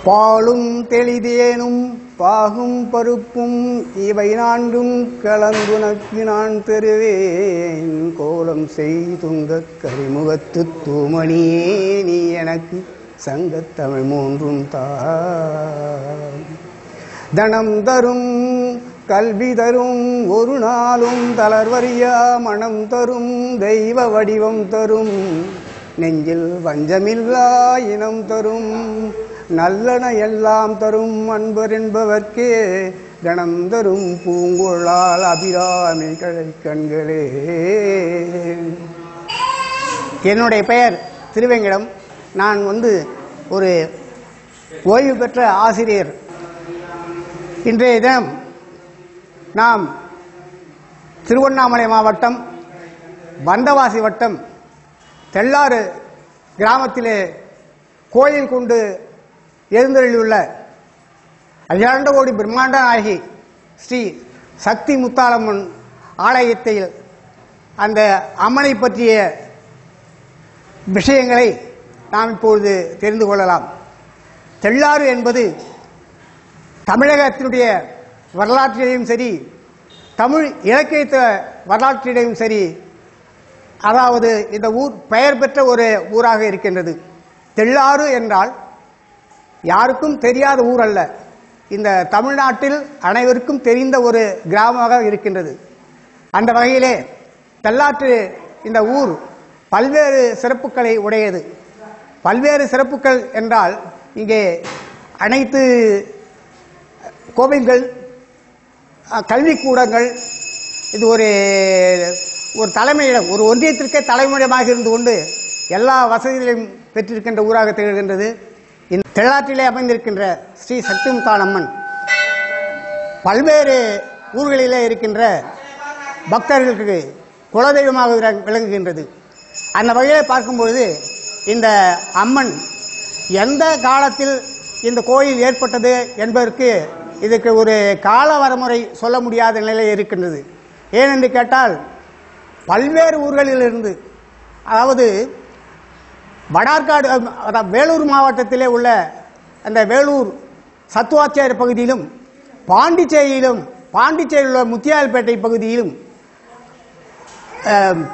பாலும் தெளிதேனும் பாகும் பருப்பும் இவை நான்கும் கலந்துனக்கு நான் தருவேன் கோலம் செய்துங்க கரிமுகத்து தூமணியே நீ எனக்கு சங்கத்தமிழ் மூன்றும் தா தனம் தரும் கல்வி தரும் ஒரு நாளும் தளர்வறியா மனம் தரும் தெய்வ வடிவம் தரும் நெஞ்சில் வஞ்சமில்லா இனம் தரும் நல்லன எல்லாம் தரும் அன்பர் என்பவர்க்கே கணம் தரும் பூங்குழால் அபிராமி கழை கண்களே என்னுடைய பெயர் திருவேங்கடம் நான் வந்து ஒரு ஓய்வு பெற்ற ஆசிரியர் இன்றைய தினம் நாம் திருவண்ணாமலை மாவட்டம் வந்தவாசி வட்டம் தெள்ளாறு கிராமத்திலே கோயில் கொண்டு எழுந்தருளியுள்ள அகிலாண்ட கோடி பிரம்மாண்ட நாயகி ஸ்ரீ சக்தி முத்தாளம்மன் ஆலயத்தில் அந்த அம்மனை பற்றிய விஷயங்களை நாம் இப்பொழுது தெரிந்து கொள்ளலாம் தெள்ளாறு என்பது தமிழகத்தினுடைய வரலாற்றிலையும் சரி தமிழ் இலக்கியத்த வரலாற்றிலையும் சரி அதாவது இந்த ஊர் பெயர் பெற்ற ஒரு ஊராக இருக்கின்றது தெள்ளாறு என்றால் யாருக்கும் தெரியாத ஊர் அல்ல இந்த தமிழ்நாட்டில் அனைவருக்கும் தெரிந்த ஒரு கிராமமாக இருக்கின்றது அந்த வகையிலே தெள்ளாற்று இந்த ஊர் பல்வேறு சிறப்புகளை உடையது பல்வேறு சிறப்புகள் என்றால் இங்கே அனைத்து கோவில்கள் அஹ், கல்விக்கூடங்கள் இது ஒரு ஒரு தலைமையிடம் ஒரு ஒன்றியத்திற்கே தலைமையிடமாக இருந்து கொண்டு எல்லா வசதிகளையும் பெற்றிருக்கின்ற ஊராக திகழ்கின்றது இந்த தெள்ளாற்றிலே அமைந்திருக்கின்ற ஸ்ரீ சக்திமுத்தானம்மன் பல்வேறு ஊர்களிலே இருக்கின்ற பக்தர்களுக்கு குலதெய்வமாக விளங்- விளங்குகின்றது அந்த வகையிலே பார்க்கும்பொழுது இந்த அம்மன் எந்த காலத்தில் இந்த கோயில் ஏற்பட்டது என்பதற்கு இதுக்கு ஒரு கால வரமுறை சொல்ல முடியாத நிலை இருக்கின்றது ஏனென்று கேட்டால் பல்வேறு ஊர்களிலிருந்து அதாவது வடார்காடு அதாவது வேலூர் மாவட்டத்திலே உள்ள அந்த வேலூர் சத்துவாச்சாரிய பகுதியிலும் பாண்டிச்சேரியிலும் பாண்டிச்சேரியில் உள்ள முத்தியால்பேட்டை பகுதியிலும் அஹ்,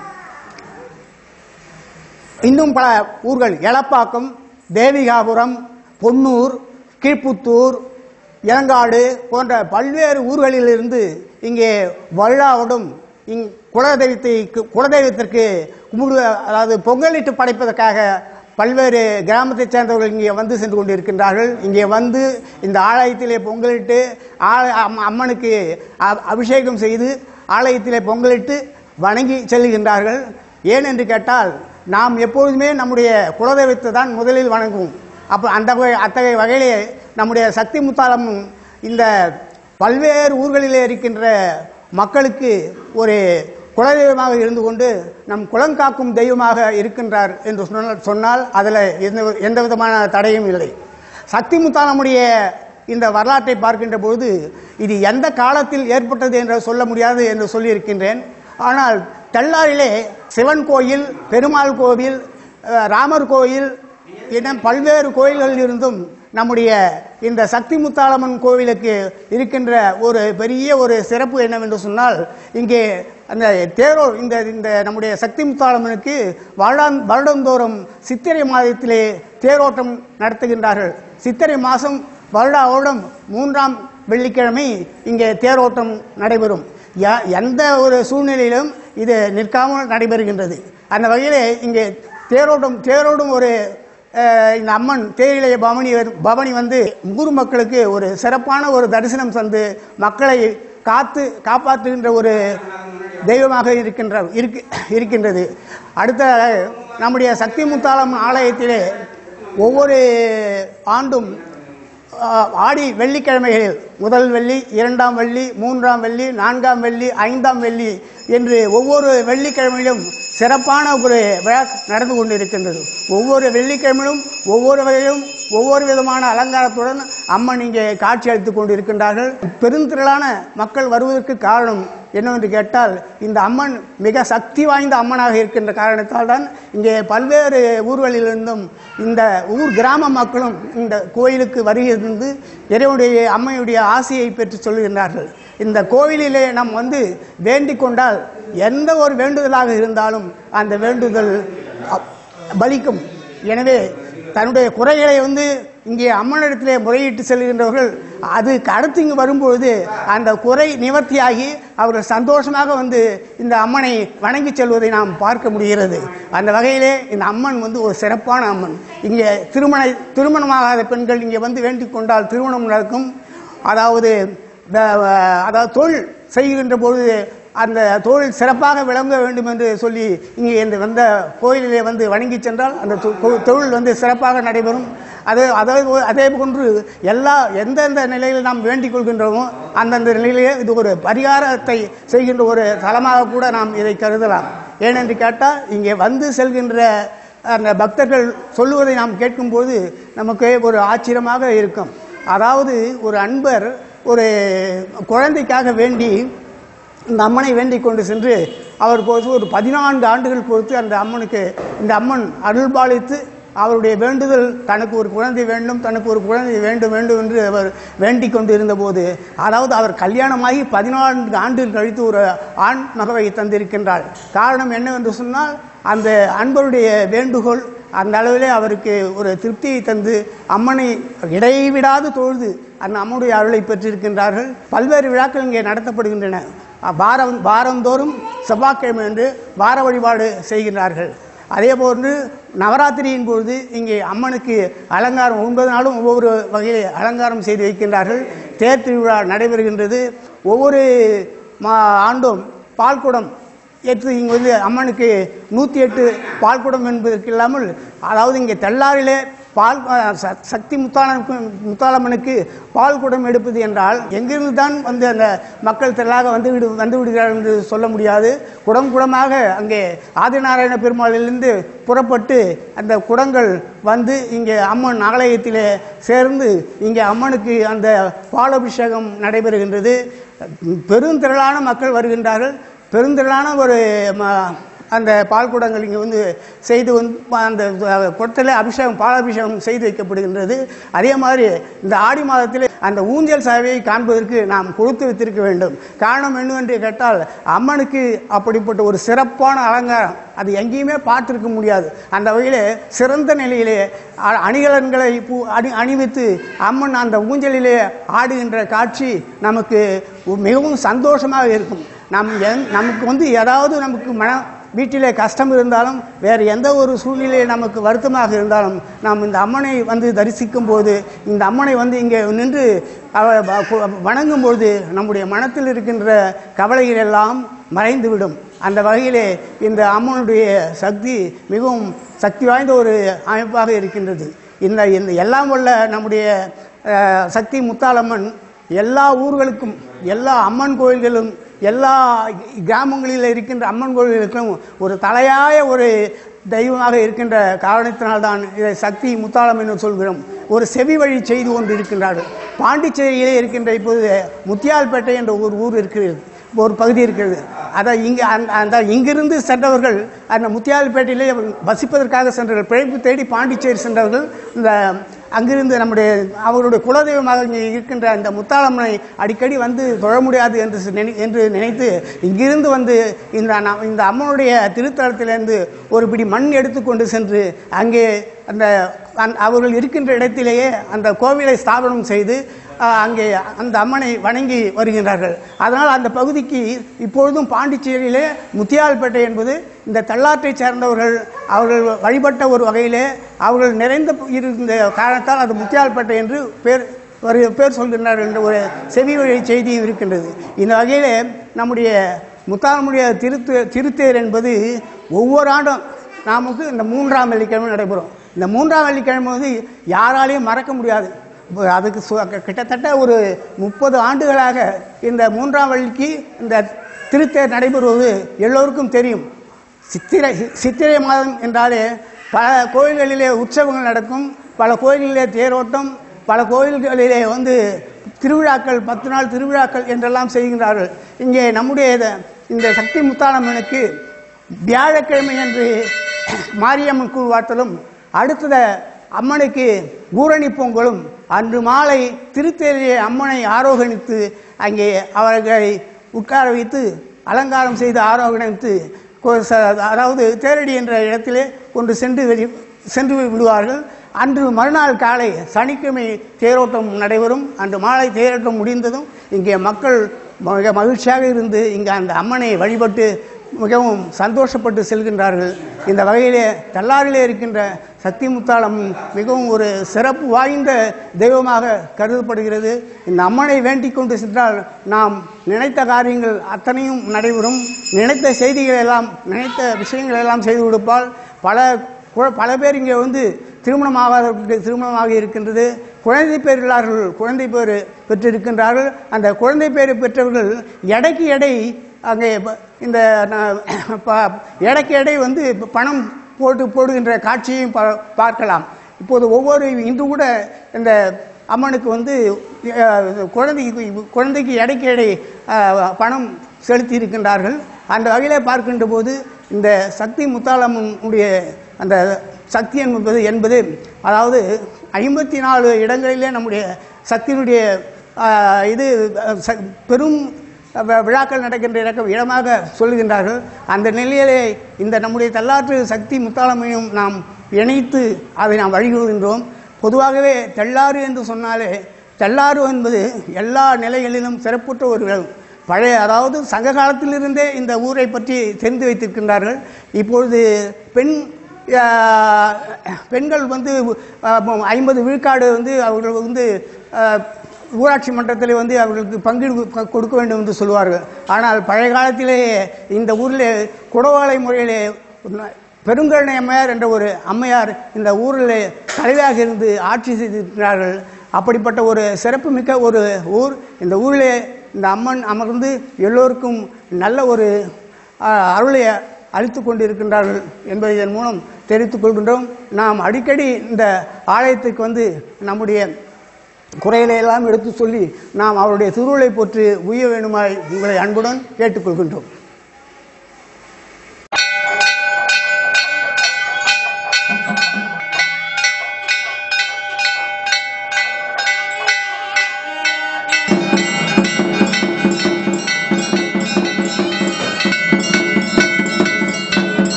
இன்னும் பல ஊர்கள் எலப்பாக்கம் தேவிகாபுரம் பொன்னூர் கீழ்ப்புத்தூர் இளங்காடு போன்ற பல்வேறு ஊர்களிலிருந்து இங்கே வல்லாவோடும் இங் குலதெய்வத்தை குலதெய்வத்திற்கு கும்பிடு அதாவது பொங்கலிட்டு படைப்பதற்காக பல்வேறு கிராமத்தைச் சேர்ந்தவர்கள் இங்கே வந்து சென்று கொண்டிருக்கின்றார்கள் இங்கே வந்து இந்த ஆலயத்திலே பொங்கலிட்டு ஆல- அம்ம- அம்மனுக்கு அ- அபிஷேகம் செய்து ஆலயத்திலே பொங்கலிட்டு வணங்கி செல்கின்றார்கள் ஏன் என்று கேட்டால் நாம் எப்பொழுதுமே நம்முடைய குலதெய்வத்தை தான் முதலில் வணங்குவோம் அப்போ அந்த வகை அத்தகைய வகையிலே நம்முடைய சக்தி முத்தாளம் இந்த பல்வேறு ஊர்களிலே இருக்கின்ற மக்களுக்கு ஒரு குலதெய்வமாக இருந்து கொண்டு நம் குலங்காக்கும் தெய்வமாக இருக்கின்றார் என்று சொன்னால் சொன்னால் அதில் எந்த எந்த விதமான தடையும் இல்லை சக்தி முத்தாளமுடைய இந்த வரலாற்றை பார்க்கின்ற பொழுது இது எந்த காலத்தில் ஏற்பட்டது என்று சொல்ல முடியாது என்று சொல்லியிருக்கின்றேன் ஆனால் தெள்ளாரிலே சிவன் கோயில் பெருமாள் கோவில் அஹ், ராமர் கோயில் என பல்வேறு கோயில்களில் இருந்தும் நம்முடைய இந்த சக்தி முத்தாளம்மன் கோவிலுக்கு இருக்கின்ற ஒரு பெரிய ஒரு சிறப்பு என்னவென்று சொன்னால் இங்கே அந்த தேரோ இந்த இந்த நம்முடைய சக்தி முத்தாளம்மனுக்கு வருடாந் வருடந்தோறும் சித்திரை மாதத்திலே தேரோட்டம் நடத்துகின்றார்கள் சித்திரை மாதம் வருடா வருடம் மூன்றாம் வெள்ளிக்கிழமை இங்கே தேரோட்டம் நடைபெறும் ய- எந்த ஒரு சூழ்நிலையிலும் இது நிற்காமல் நடைபெறுகின்றது அந்த வகையிலே இங்கே தேரோட்டம் தேரோடும் ஒரு அஹ், இந்த அம்மன் தேயிலைய பவனி வரு- பவனி வந்து ஊர் மக்களுக்கு ஒரு சிறப்பான ஒரு தரிசனம் தந்து மக்களை காத்து காப்பாற்றுகின்ற ஒரு தெய்வமாக இருக்கின்ற இருக்கு இருக்கின்றது அடுத்த நம்முடைய சக்தி முத்தாளம் ஆலயத்திலே ஒவ்வொரு ஆண்டும் ஆஹ், ஆடி வெள்ளிக்கிழமைகளில் முதல் வெள்ளி இரண்டாம் வெள்ளி மூன்றாம் வெள்ளி நான்காம் வெள்ளி ஐந்தாம் வெள்ளி என்று ஒவ்வொரு வெள்ளிக்கிழமையிலும் சிறப்பான ஒரு விழா நடந்து கொண்டிருக்கின்றது ஒவ்வொரு வெள்ளிக்கிழமையிலும் ஒவ்வொரு வகையிலும் ஒவ்வொரு விதமான அலங்காரத்துடன் அம்மன் இங்கே காட்சி அளித்துக் கொண்டிருக்கின்றார்கள் பெருந்திரளான மக்கள் வருவதற்கு காரணம் என்னவென்று கேட்டால் இந்த அம்மன் மிக சக்தி வாய்ந்த அம்மனாக இருக்கின்ற காரணத்தால் தான் இங்கே பல்வேறு ஊர்களிலிருந்தும் இந்த ஊர் கிராம மக்களும் இந்த கோயிலுக்கு வருகிறது இறைவனுடைய அம்மையுடைய ஆசையை பெற்று சொல்லுகின்றார்கள் இந்த கோவிலிலே நாம் வந்து வேண்டிக் கொண்டால் எந்த ஒரு வேண்டுதலாக இருந்தாலும் அந்த வேண்டுதல் அ- பலிக்கும் எனவே தன்னுடைய குறைகளை வந்து இங்கே அம்மனிடத்திலே முறையிட்டு செல்கின்றவர்கள் அதுக்கு அடுத்து இங்கு வரும்பொழுது அந்த குறை நிவர்த்தியாகி அவர்கள் சந்தோஷமாக வந்து இந்த அம்மனை வணங்கி செல்வதை நாம் பார்க்க முடிகிறது அந்த வகையிலே இந்த அம்மன் வந்து ஒரு சிறப்பான அம்மன் இங்கே திருமண திருமணமாகாத பெண்கள் இங்கே வந்து வேண்டிக் கொண்டால் திருமணம் நடக்கும் அதாவது வ- வ- அதாவது தொழில் செய்கின்ற பொழுது அந்த தொழில் சிறப்பாக விளங்க வேண்டும் என்று சொல்லி இங்கே இந்த வந்த கோயிலிலே வந்து வணங்கி சென்றால் அந்த தொ- தொ- தொழில் வந்து சிறப்பாக நடைபெறும் அது அதாவது அதே போன்று எல்லா எந்தெந்த நிலையில் நாம் வேண்டிக் கொள்கின்றோமோ அந்தந்த நிலையிலே இது ஒரு பரிகாரத்தை செய்கின்ற ஒரு தலமாக கூட நாம் இதை கருதலாம் ஏனென்று கேட்டால் இங்கே வந்து செல்கின்ற அந்த பக்தர்கள் சொல்லுவதை நாம் கேட்கும்போது நமக்கு ஒரு ஆச்சரியமாக இருக்கும் அதாவது ஒரு அன்பர் ஒரு குழந்தைக்காக வேண்டி இந்த அம்மனை வேண்டிக் கொண்டு சென்று அவர் பொறுத்து ஒரு பதினான்கு ஆண்டுகள் பொறுத்து அந்த அம்மனுக்கு இந்த அம்மன் அருள்பாலித்து அவருடைய வேண்டுதல் தனக்கு ஒரு குழந்தை வேண்டும் தனக்கு ஒரு குழந்தை வேண்டும் வேண்டும் என்று அவர் வேண்டிக் கொண்டு இருந்தபோது அதாவது அவர் கல்யாணமாகி பதினான்கு ஆண்டுகள் கழித்து ஒரு ஆண் மகவை தந்திருக்கின்றாள் காரணம் என்னவென்று சொன்னால் அந்த அன்பருடைய வேண்டுகோள் அந்த அளவிலே அவருக்கு ஒரு திருப்தியை தந்து அம்மனை இடைவிடாது தொழுது அந்த அம்மனுடைய அருளை பெற்றிருக்கின்றார்கள் பல்வேறு விழாக்கள் இங்கே நடத்தப்படுகின்றன வாரம் வாரந்தோறும் செவ்வாய்க்கிழமை என்று வார வழிபாடு செய்கின்றார்கள் அதே போன்று நவராத்திரியின் பொழுது இங்கே அம்மனுக்கு அலங்காரம் ஒன்பது நாளும் ஒவ்வொரு வகையில் அலங்காரம் செய்து வைக்கின்றார்கள் தேர் திருவிழா நடைபெறுகின்றது ஒவ்வொரு மா ஆண்டும் பால்குடம் ஏற்று இங்கே வந்து அம்மனுக்கு நூற்றி எட்டு பால்குடம் என்பதற்கு இல்லாமல் அதாவது இங்கே தெள்ளாரிலே பால் அஹ், ச- சக்தி முத்தாளனுக்கு முத்தாளம்மனுக்கு பால் குடம் எடுப்பது என்றால் எங்கிருந்து தான் வந்து அந்த மக்கள் திரளாக வந்து விடு வந்து விடுகிறார்கள் என்று சொல்ல முடியாது குடம் குடமாக அங்கே ஆதிநாராயண பெருமாளிலிருந்து புறப்பட்டு அந்த குடங்கள் வந்து இங்கே அம்மன் ஆலயத்திலே சேர்ந்து இங்கே அம்மனுக்கு அந்த பாலாபிஷேகம் நடைபெறுகின்றது பெருந்திரளான மக்கள் வருகின்றார்கள் பெருந்திரளான ஒரு ம- அந்த பால் குடங்கள் இங்கே வந்து செய்து வந்து அந்த குடத்தில் அபிஷேகம் பாலாபிஷேகம் செய்து வைக்கப்படுகின்றது அதே மாதிரி இந்த ஆடி மாதத்தில் அந்த ஊஞ்சல் சேவையை காண்பதற்கு நாம் கொடுத்து வைத்திருக்க வேண்டும் காரணம் என்னவென்று கேட்டால் அம்மனுக்கு அப்படிப்பட்ட ஒரு சிறப்பான அலங்காரம் அது எங்கேயுமே பார்த்திருக்க முடியாது அந்த வகையில் சிறந்த நிலையிலே அ- அணிகலன்களை பூ அணி அணிவித்து அம்மன் அந்த ஊஞ்சலிலே ஆடுகின்ற காட்சி நமக்கு மிகவும் சந்தோஷமாக இருக்கும் நம் எந் நமக்கு வந்து ஏதாவது நமக்கு மன வீட்டிலே கஷ்டம் இருந்தாலும் வேறு எந்த ஒரு சூழ்நிலை நமக்கு வருத்தமாக இருந்தாலும் நாம் இந்த அம்மனை வந்து தரிசிக்கும் போது இந்த அம்மனை வந்து இங்கே நின்று அவ வ- கு- வணங்கும் பொழுது நம்முடைய மனத்தில் இருக்கின்ற கவலைகள் எல்லாம் மறைந்துவிடும் அந்த வகையிலே இந்த அம்மனுடைய சக்தி மிகவும் சக்தி வாய்ந்த ஒரு அமைப்பாக இருக்கின்றது இந்த இந்த எல்லாம் வல்ல நம்முடைய அஹ், சக்தி முத்தாலம்மன் எல்லா ஊர்களுக்கும் எல்லா அம்மன் கோயில்களும் எல்லா கிராமங்களில் இருக்கின்ற அம்மன் கோயில்களுக்கும் ஒரு தலையாய ஒரு தெய்வமாக இருக்கின்ற காரணத்தினால்தான் இதை சக்தி முத்தாளம் என்று சொல்கிறோம் ஒரு செவி வழி செய்து கொண்டு இருக்கின்றார்கள் பாண்டிச்சேரியிலே இருக்கின்ற இப்போது முத்தியால்பேட்டை என்ற ஒரு ஊர் இருக்கிறது ஒரு பகுதி இருக்கிறது அதை இங்கே அந்த அந்த இங்கிருந்து சென்றவர்கள் அந்த முத்தியால்பேட்டையிலே வசிப்பதற்காக சென்றவர்கள் பிழைப்பு தேடி பாண்டிச்சேரி சென்றவர்கள் இந்த அங்கிருந்து நம்முடைய அவருடைய குலதெய்வமாக இங்கே இருக்கின்ற அந்த முத்தாளம்மனை அடிக்கடி வந்து தொழ முடியாது என்று சி- நினை என்று நினைத்து இங்கிருந்து வந்து இந்த ந- இந்த அம்மனுடைய திருத்தலத்திலிருந்து ஒரு பிடி மண் எடுத்துக்கொண்டு சென்று அங்கே அந்த அந்த- அவர்கள் இருக்கின்ற இடத்திலேயே அந்த கோவிலை ஸ்தாபனம் செய்து ஆஹ், அங்கே அந்த அம்மனை வணங்கி வருகின்றார்கள் அதனால் அந்த பகுதிக்கு இப்பொழுதும் பாண்டிச்சேரியிலே முத்தியால்பேட்டை என்பது இந்த தள்ளாற்றை சேர்ந்தவர்கள் அவர்கள் வழிபட்ட ஒரு வகையிலே அவர்கள் நிறைந்த இருந்த காரணத்தால் அது முத்தியால்பேட்டை என்று பேர் ஒரு பேர் சொல்கின்றார்கள் என்ற ஒரு செவி வழி செய்தியும் இருக்கின்றது இந்த வகையிலே நம்முடைய முத்தாலமுடைய திருத்து திருத்தேர் என்பது ஒவ்வொரு ஆண்டும் நமக்கு இந்த மூன்றாம் வெள்ளிக்கிழமை நடைபெறும் இந்த மூன்றாம் வெள்ளிக்கிழமை வந்து யாராலையும் மறக்க முடியாது இப்ப அதுக்கு சு- கிட்டத்தட்ட ஒரு முப்பது ஆண்டுகளாக இந்த மூன்றாம் வள்ளிக்கு இந்த திருத்தேர் நடைபெறுவது எல்லோருக்கும் தெரியும் சித்திரை சித்திரை மாதம் என்றாலே பல கோயில்களிலே உற்சவங்கள் நடக்கும் பல கோயில்களிலே தேரோட்டம் பல கோயில்களிலே வந்து திருவிழாக்கள் பத்து நாள் திருவிழாக்கள் என்றெல்லாம் செய்கின்றார்கள் இங்கே நம்முடைய இத- இந்த சக்தி முத்தாளம்மனுக்கு வியாழக்கிழமை என்று மாரியம்மன் கூழ்வாட்டலும் அடுத்தத அம்மனுக்கு பூரணி பொங்கலும் அன்று மாலை திருத்தேரியை அம்மனை ஆரோகணித்து அங்கே அவர்களை உட்கார வைத்து அலங்காரம் செய்து ஆரோகணித்து கொ- ச- அதாவது தேரடி என்ற இடத்திலே கொண்டு சென்று வெளி- சென்று விடுவார்கள் அன்று மறுநாள் காலை சனிக்கிழமை தேரோட்டம் நடைபெறும் அன்று மாலை தேரோட்டம் முடிந்ததும் இங்கே மக்கள் மிக மகிழ்ச்சியாக இருந்து இங்கே அந்த அம்மனை வழிபட்டு மிகவும் சந்தோஷப்பட்டு செல்கின்றார்கள் இந்த வகையிலே தள்ளாறிலே இருக்கின்ற சக்தி முத்தாளம் மிகவும் ஒரு சிறப்பு வாய்ந்த தெய்வமாக கருதப்படுகிறது இந்த அம்மனை வேண்டிக் கொண்டு சென்றால் நாம் நினைத்த காரியங்கள் அத்தனையும் நடைபெறும் நினைத்த செய்திகள் எல்லாம் நினைத்த விஷயங்கள் எல்லாம் செய்து கொடுப்பால் பல குழ- பல பேர் இங்கே வந்து திருமணமாகாதவர்களுக்கு திருமணமாக இருக்கின்றது குழந்தை பேர் இல்லாதவர்கள் குழந்தை பேர் பெற்றிருக்கின்றார்கள் அந்த குழந்தை பேர் பெற்றவர்கள் எடைக்கு எடை அங்கே ப- இந்த ந- ப- எடைக்கு எடை வந்து பணம் போட்டு போடுகின்ற காட்சியையும் பா- பார்க்கலாம் இப்போது ஒவ்வொரு இன்று கூட இந்த அம்மனுக்கு வந்து அஹ், குழந்தைக்கு குழந்தைக்கு எடைக்கு எடை அஹ், பணம் செலுத்தி இருக்கின்றார்கள் அந்த வகையில் பார்க்கின்ற போது இந்த சக்தி முத்தாளம்மனுடைய அந்த சக்தி என்பது என்பது அதாவது ஐம்பத்தி நாலு இடங்களிலே நம்முடைய சக்தியினுடைய ஆஹ், இது அஹ், ச- பெரும் வி- விழாக்கள் நடக்கின்ற இடம் இடமாக சொல்லுகின்றார்கள் அந்த நிலையிலே இந்த நம்முடைய தள்ளாற்று சக்தி முத்தாளமையும் நாம் இணைத்து அதை நாம் வழிகொள்கின்றோம் பொதுவாகவே தெள்ளாறு என்று சொன்னாலே தெள்ளாறு என்பது எல்லா நிலைகளிலும் சிறப்புற்ற ஒரு இடம். பழைய அதாவது சங்க காலத்திலிருந்தே இந்த ஊரை பற்றி தெரிந்து வைத்திருக்கின்றார்கள் இப்பொழுது பெண் ஆஹ், பெண்கள் வந்து ஐம்பது விழுக்காடு வந்து அவர்கள் வந்து ஆஹ், ஊராட்சி மன்றத்தில் வந்து அவர்களுக்கு பங்கீடு கொ- கொடுக்க வேண்டும் என்று சொல்லுவார்கள் ஆனால் பழைய காலத்திலேயே இந்த ஊரில் குடவாளை முறையிலே ந- பெருங்கருணை அம்மையார் என்ற ஒரு அம்மையார் இந்த ஊரில் தலைவியாக இருந்து ஆட்சி செய்திருக்கிறார்கள் அப்படிப்பட்ட ஒரு சிறப்புமிக்க ஒரு ஊர் இந்த ஊரிலே இந்த அம்மன் அமர்ந்து எல்லோருக்கும் நல்ல ஒரு ஆஹ், அருளை அளித்து கொண்டிருக்கின்றார்கள் என்பதை இதன் மூலம் தெரிவித்துக் கொள்கின்றோம் நாம் அடிக்கடி இந்த ஆலயத்துக்கு வந்து நம்முடைய குறைகளை எல்லாம் எடுத்து சொல்லி நாம் அவருடைய திருவுளை போற்று உய்ய வேண்டுமாய் உங்களை அன்புடன் கேட்டுக்கொள்கின்றோம்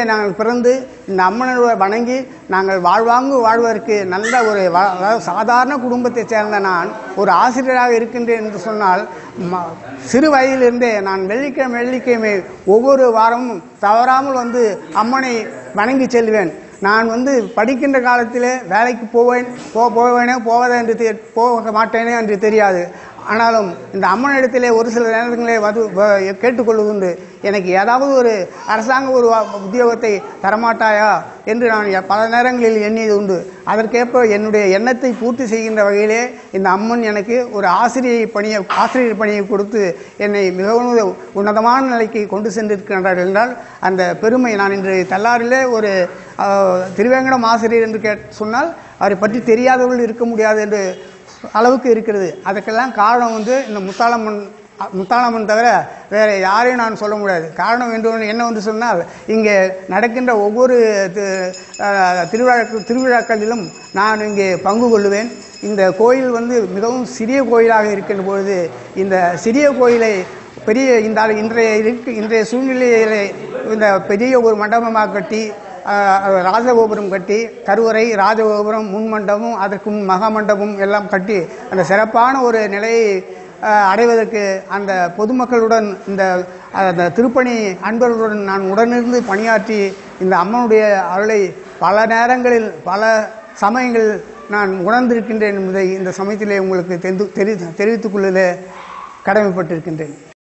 நாங்கள் பிறந்து இந்த அம்மனை வணங்கி நாங்கள் வாழ்வாங்கு வாழ்வதற்கு நல்ல ஒரு வ- அதாவது சாதாரண குடும்பத்தைச் சேர்ந்த நான் ஒரு ஆசிரியராக இருக்கின்றேன் என்று சொன்னால் ம- சிறு வயதிலிருந்தே நான் வெள்ளிக்கிழமை வெள்ளிக்கிழமை ஒவ்வொரு வாரமும் தவறாமல் வந்து அம்மனை வணங்கி செல்வேன் நான் வந்து படிக்கின்ற காலத்திலே வேலைக்கு போவேன் போ போவேனே போவதே என்று தெ- போக மாட்டேனே என்று தெரியாது ஆனாலும் இந்த அம்மனிடத்திலே ஒரு சில நேரங்களே வது வ- கேட்டுக்கொள்வதுண்டு எனக்கு ஏதாவது ஒரு அரசாங்க ஒரு வ- உத்தியோகத்தை தரமாட்டாயா என்று நான் எ- பல நேரங்களில் எண்ணியது உண்டு அதற்கேற்ப என்னுடைய எண்ணத்தை பூர்த்தி செய்கின்ற வகையிலே இந்த அம்மன் எனக்கு ஒரு ஆசிரியை பணியை ஆசிரியர் பணியை கொடுத்து என்னை மிகவும் உன்னதமான நிலைக்கு கொண்டு சென்றிருக்கின்றார் என்றால் அந்த பெருமை நான் இன்று தல்லாரிலே ஒரு அஹ், திருவேங்கடம் ஆசிரியர் என்று கேட் சொன்னால் அவரை பற்றி தெரியாதவர்கள் இருக்க முடியாது என்று அளவுக்கு இருக்கிறது அதுக்கெல்லாம் காரணம் வந்து இந்த முத்தாளம்மன் அ- முத்தாளம்மன் தவிர வேறு யாரையும் நான் சொல்ல முடியாது காரணம் என்று ஒன்று என்ன என்று சொன்னால் இங்கே நடக்கின்ற ஒவ்வொரு தி- அஹ், திருவிழா திருவிழாக்களிலும் நான் இங்கே பங்கு கொள்ளுவேன் இந்த கோயில் வந்து மிகவும் சிறிய கோயிலாக இருக்கின்ற பொழுது இந்த சிறிய கோயிலை பெரிய இந்த இன்றைய இருக்கு இன்றைய சூழ்நிலையிலே இந்த பெரிய ஒரு மண்டபமாக கட்டி ஆஹ், ராஜகோபுரம் கட்டி கருவறை ராஜகோபுரம் முன் மண்டபம் அதற்கு முன் மகாமண்டபம் எல்லாம் கட்டி அந்த சிறப்பான ஒரு நிலையை ஆஹ், அடைவதற்கு அந்த பொதுமக்களுடன் இந்த அந்த திருப்பணி அன்பர்களுடன் நான் உடனிருந்து பணியாற்றி இந்த அம்மனுடைய அருளை பல நேரங்களில் பல சமயங்களில் நான் உணர்ந்திருக்கின்றேன் என்பதை இந்த சமயத்திலே உங்களுக்கு தெரிந்து தெரி தெரிவித்துக் கொள்ளலே கடமைப்பட்டிருக்கின்றேன்